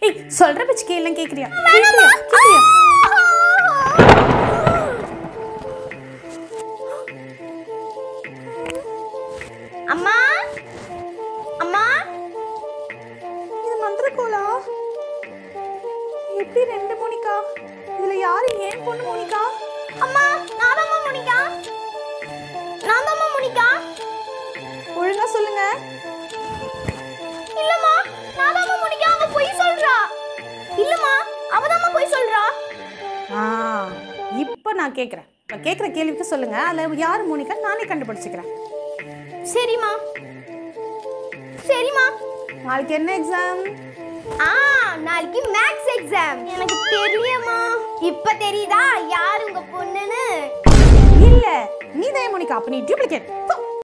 ஏய் சொல்ற பச்சு கேள்லாம் கேக்குறியா கேக்குறியா கேக்குறியா அம்மா அம்மா இது மந்திரக்கோலா எப்படி ரெண்டு மோனிகா இதுல யாரு ஏன் பொண்ணு மோனிகா அம்மா நான் தான் முனிகா நான் தான் முனிகா ஒழுங்கா சொல்லுங்க இல்லம்மா நான் தான் முனிகா அவ பொய் சொல்றா இல்லம்மா அவ தான் பொய் சொல்றா ஆ இப்போ நான் கேட்குறேன் இப்போ கேட்குற கேள்விக்கு சொல்லுங்க அதில் யார் மோனிகா நானே கண்டுபிடிச்சிக்கிறேன் சரிம்மா சரிம்மா நாளைக்கு என்ன எக்ஸாம் ஆ நாளைக்கு மேக்ஸ் எக்ஸாம் எனக்கு தெரியலம்மா இப்ப தெரியுதா யார் உங்க பொண்ணுன்னு இல்ல நீ தான் மோனிகா அப்ப நீ டூப்ளிகேட்